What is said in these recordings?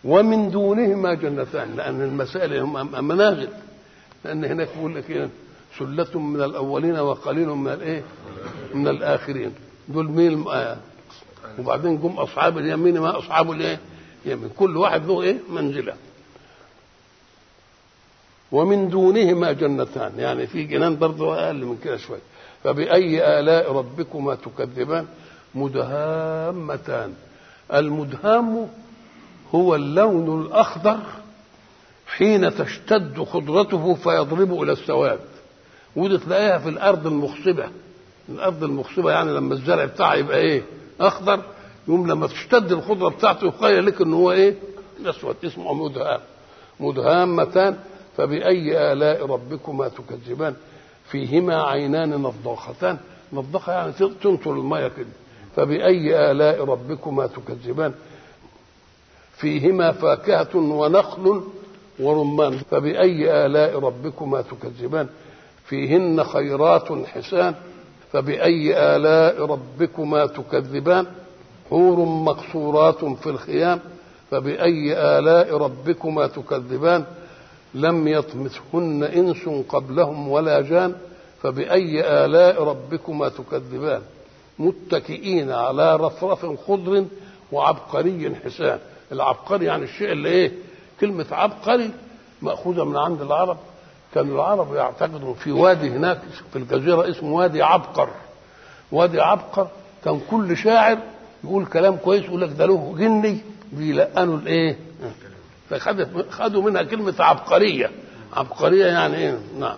ومن دونهما جنتان لان المسائل هم منازل لان هناك بيقول لك ايه سلة من الاولين وقليل من الايه من الاخرين دول مين آه. وبعدين جم اصحاب اليمين ما اصحاب الايه يمين كل واحد له ايه منزله ومن دونهما جنتان يعني في جنان برضه اقل من كده شويه فباي الاء ربكما تكذبان مدهامتان المدهام هو اللون الاخضر حين تشتد خضرته فيضرب الى السواد ودي تلاقيها في الارض المخصبه الارض المخصبه يعني لما الزرع بتاعها يبقى ايه اخضر يوم لما تشتد الخضره بتاعته يخيل لك ان هو ايه اسود اسمه مدهام مدهامتان فبأي آلاء ربكما تكذبان فيهما عينان نضاختان نضاخة يعني تنطر المية كده فبأي آلاء ربكما تكذبان فيهما فاكهة ونخل ورمان فبأي آلاء ربكما تكذبان فيهن خيرات حسان فبأي آلاء ربكما تكذبان حور مقصورات في الخيام فبأي آلاء ربكما تكذبان لم يطمثهن انس قبلهم ولا جان فباي الاء ربكما تكذبان متكئين على رفرف خضر وعبقري حسان العبقري يعني الشيء اللي ايه كلمه عبقري ماخوذه من عند العرب كان العرب يعتقدوا في وادي هناك في الجزيره اسمه وادي عبقر وادي عبقر كان كل شاعر يقول كلام كويس يقول لك ده له جني بيلقنوا الايه فخدت خدوا منها كلمة عبقرية عبقرية يعني ايه نعم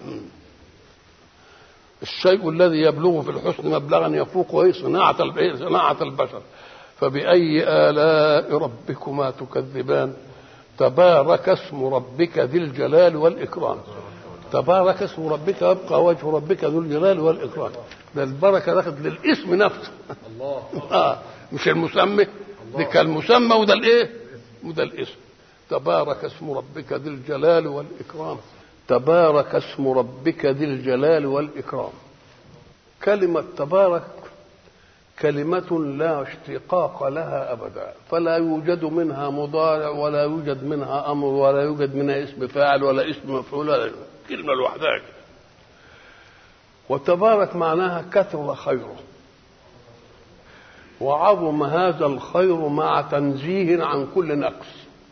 الشيء الذي يبلغ في الحسن مبلغا يفوق ايه صناعة صناعة البشر فبأي آلاء ربكما تكذبان تبارك اسم ربك ذي الجلال والإكرام تبارك اسم ربك يبقى وجه ربك ذو الجلال والإكرام ده البركة دخلت للاسم نفسه الله آه مش المسمى دي كالمسمى وده الايه وده الاسم تبارك اسم ربك ذي الجلال والإكرام تبارك اسم ربك ذي الجلال والإكرام كلمة تبارك كلمة لا اشتقاق لها أبدا فلا يوجد منها مضارع ولا يوجد منها أمر ولا يوجد منها اسم فاعل ولا اسم مفعول ولا كلمة لوحدها وتبارك معناها كثر خيره وعظم هذا الخير مع تنزيه عن كل نقص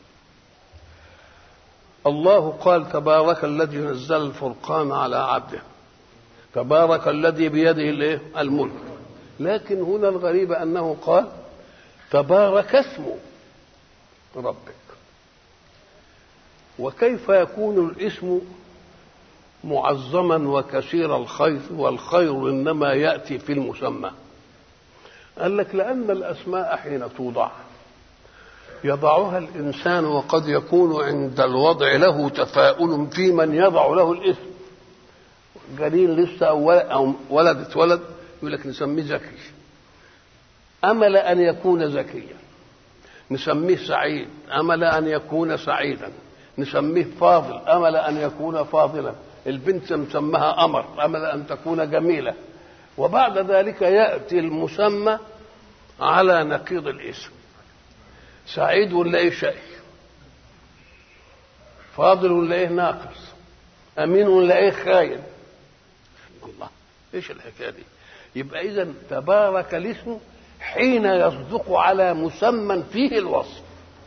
الله قال تبارك الذي نزل الفرقان على عبده تبارك الذي بيده الايه الملك لكن هنا الغريب انه قال تبارك اسم ربك وكيف يكون الاسم معظما وكثير الخير والخير انما ياتي في المسمى قال لك لان الاسماء حين توضع يضعها الإنسان وقد يكون عند الوضع له تفاؤل في من يضع له الاسم جليل لسه أو ولد اتولد يقول لك نسميه زكي أمل أن يكون زكيا نسميه سعيد أمل أن يكون سعيدا نسميه فاضل أمل أن يكون فاضلا البنت مسمها أمر أمل أن تكون جميلة وبعد ذلك يأتي المسمى على نقيض الاسم سعيد ولا ايه شقي فاضل ولا ايه ناقص امين ولا ايه خاين الله ايش الحكايه دي يبقى اذا تبارك الاسم حين يصدق على مسمى فيه الوصف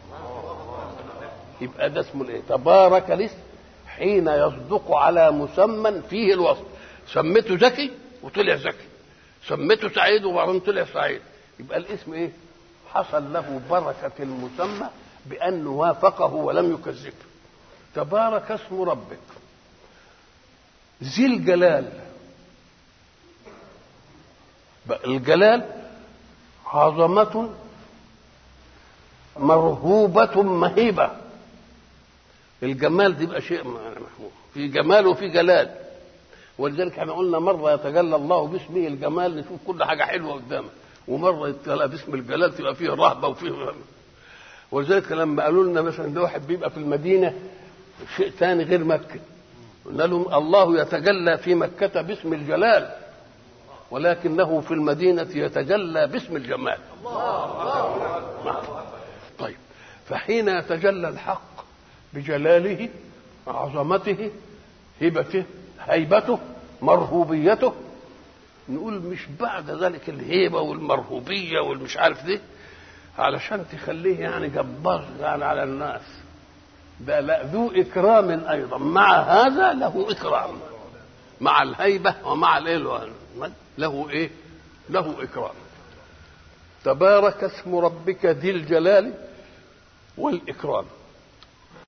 يبقى ده اسمه الايه تبارك الاسم حين يصدق على مسمى فيه الوصف سميته ذكي وطلع ذكي سميته سعيد وبعدين طلع سعيد يبقى الاسم ايه حصل له بركة المسمى بأنه وافقه ولم يكذبه تبارك اسم ربك ذي الجلال الجلال عظمة مرهوبة مهيبة الجمال تبقى شيء محمود في جمال وفي جلال ولذلك احنا قلنا مرة يتجلى الله باسمه الجمال نشوف كل حاجة حلوة قدامك ومره يتقال باسم الجلال تبقى فيه رهبه وفيه ولذلك لما قالوا لنا مثلا ده واحد بيبقى في المدينه شيء ثاني غير مكه قلنا لهم الله يتجلى في مكه باسم الجلال ولكنه في المدينه يتجلى باسم الجمال الله طيب فحين يتجلى الحق بجلاله عظمته هبته هيبته مرهوبيته نقول مش بعد ذلك الهيبه والمرهوبيه والمش عارف دي علشان تخليه يعني جبار يعني على الناس ده لا ذو اكرام ايضا مع هذا له اكرام مع الهيبه ومع الايه له ايه له اكرام تبارك اسم ربك ذي الجلال والاكرام